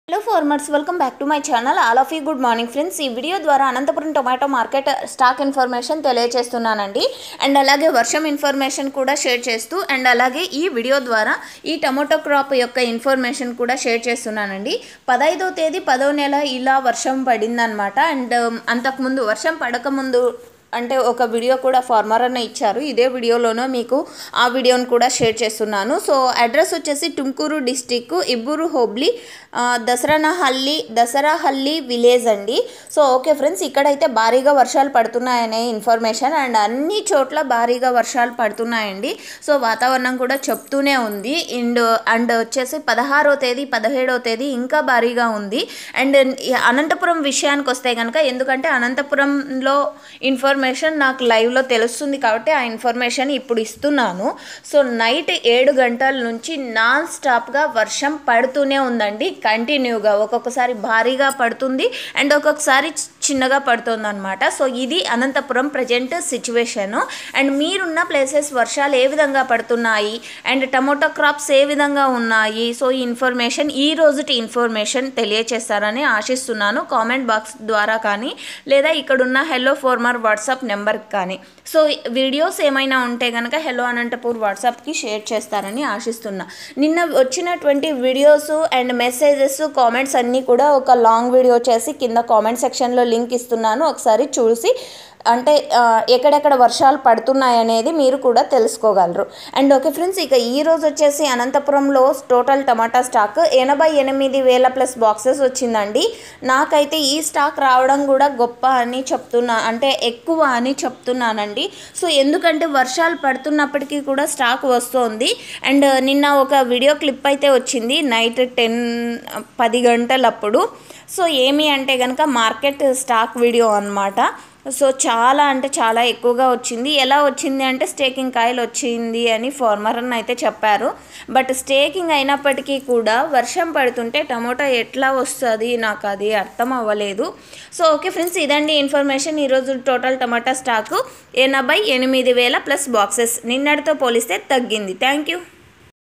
hello farmers welcome back to my channel all of you good morning friends ఈ video ద్వారా Anantapuram tomato market stock information తెలియజేస్తున్నానండి and అలాగే వర్షం information కూడా share చేస్తూ అండ్ అలాగే ఈ వీడియో ద్వారా ఈ టొమాటో క్రాప్ యొక్క ఇన్ఫర్మేషన్ కూడా షేర్ చేస్తున్నానండి పదహైదో తేదీ పదో నెల ఇలా వర్షం పడిందనమాట అండ్ అంతకుముందు వర్షం పడకముందు అంటే ఒక వీడియో కూడా ఫార్మర్ అన్న ఇచ్చారు ఇదే వీడియోలోనూ మీకు ఆ వీడియోని కూడా షేర్ చేస్తున్నాను సో అడ్రస్ వచ్చేసి టుమ్కూరు డిస్టిక్ ఇబ్బూరు హోబ్లీ ఆ, దసరానహల్లి దసరాహల్లి విలేజ్ అండి సో ఓకే ఫ్రెండ్స్ ఇక్కడైతే భారీగా వర్షాలు పడుతున్నాయనే ఇన్ఫర్మేషన్ అండ్ అన్ని చోట్ల భారీగా వర్షాలు పడుతున్నాయండి సో వాతావరణం కూడా చెప్తూనే ఉంది అండ్ అండ్ వచ్చేసి పదహారో తేదీ పదిహేడో తేదీ ఇంకా భారీగా ఉంది అండ్ ఈ అనంతపురం విషయానికి వస్తే కనుక ఎందుకంటే అనంతపురంలో ఇన్ఫర్మేషన్ నాకు లైవ్లో తెలుస్తుంది కాబట్టి ఆ ఇన్ఫర్మేషన్ ఇప్పుడు ఇస్తున్నాను సో నైట్ ఏడు గంటల నుంచి నాన్ స్టాప్గా వర్షం పడుతూనే ఉందండి కంటిన్యూగా ఒక్కొక్కసారి భారీగా పడుతుంది అండ్ ఒక్కొక్కసారి చి- చిన్నగా పడుతుంది అనమాట సో ఇది అనంతపురం ప్రజెంట్ సిచ్యువేషన్ అండ్ మీరున్న ప్లేసెస్ వర్షాలు ఏ విధంగా పడుతున్నాయి అండ్ టమోటో క్రాప్స్ ఏ విధంగా ఉన్నాయి సో ఈ ఇన్ఫర్మేషన్ ఈ రోజుటి ఇన్ఫర్మేషన్ తెలియచేస్తారని ఆశిస్తున్నాను కామెంట్ బాక్స్ ద్వారా కానీ లేదా ఇక్కడున్న హెల్లో ఫోర్మర్ వాట్సాప్ నెంబర్కి కానీ సో వీడియోస్ ఏమైనా ఉంటే కనుక హెలో అనంతపూర్ వాట్సాప్కి షేర్ చేస్తారని ఆశిస్తున్నా నిన్న వచ్చినటువంటి వీడియోస్ అండ్ మెసేజెస్ కామెంట్స్ అన్నీ కూడా ఒక లాంగ్ వీడియో చేసి కింద కామెంట్ సెక్షన్లో లింక్ ఇస్తున్నాను ఒకసారి చూసి అంటే ఆ, ఎక్కడెక్కడ వర్షాలు పడుతున్నాయి అనేది మీరు కూడా తెలుసుకోగలరు అండ్ ఓకే ఫ్రెండ్స్ ఇక ఈ రోజు వచ్చేసి అనంతపురంలో టోటల్ టమాటా స్టాక్ ఎనభై ఎనిమిది వేల ప్లస్ బాక్సెస్ వచ్చిందండి నాకైతే ఈ స్టాక్ రావడం కూడా గొప్ప అని చెప్తున్నా అంటే ఎక్కువ అని చెప్తున్నానండి సో ఎందుకంటే వర్షాలు పడుతున్నప్పటికీ కూడా స్టాక్ వస్తుంది అండ్ నిన్న ఒక వీడియో క్లిప్ అయితే వచ్చింది నైట్ టెన్ పది గంటలప్పుడు సో ఏమి అంటే కనుక మార్కెట్ స్టాక్ వీడియో అన్నమాట సో చాలా అంటే చాలా ఎక్కువగా వచ్చింది ఎలా వచ్చింది అంటే స్టేకింగ్ కాయలు వచ్చింది అని ఫార్మర్ అని అయితే చెప్పారు బట్ స్టేకింగ్ అయినప్పటికీ కూడా వర్షం పడుతుంటే టమోటా ఎట్లా వస్తుంది నాకు అది అర్థం అవ్వలేదు సో ఓకే ఫ్రెండ్స్ ఇదండి ఇన్ఫర్మేషన్ ఈరోజు టోటల్ టమాటా స్టాకు ఎనభై ఎనిమిది వేల ప్లస్ బాక్సెస్ నిన్నటితో పోలిస్తే తగ్గింది థ్యాంక్ యూ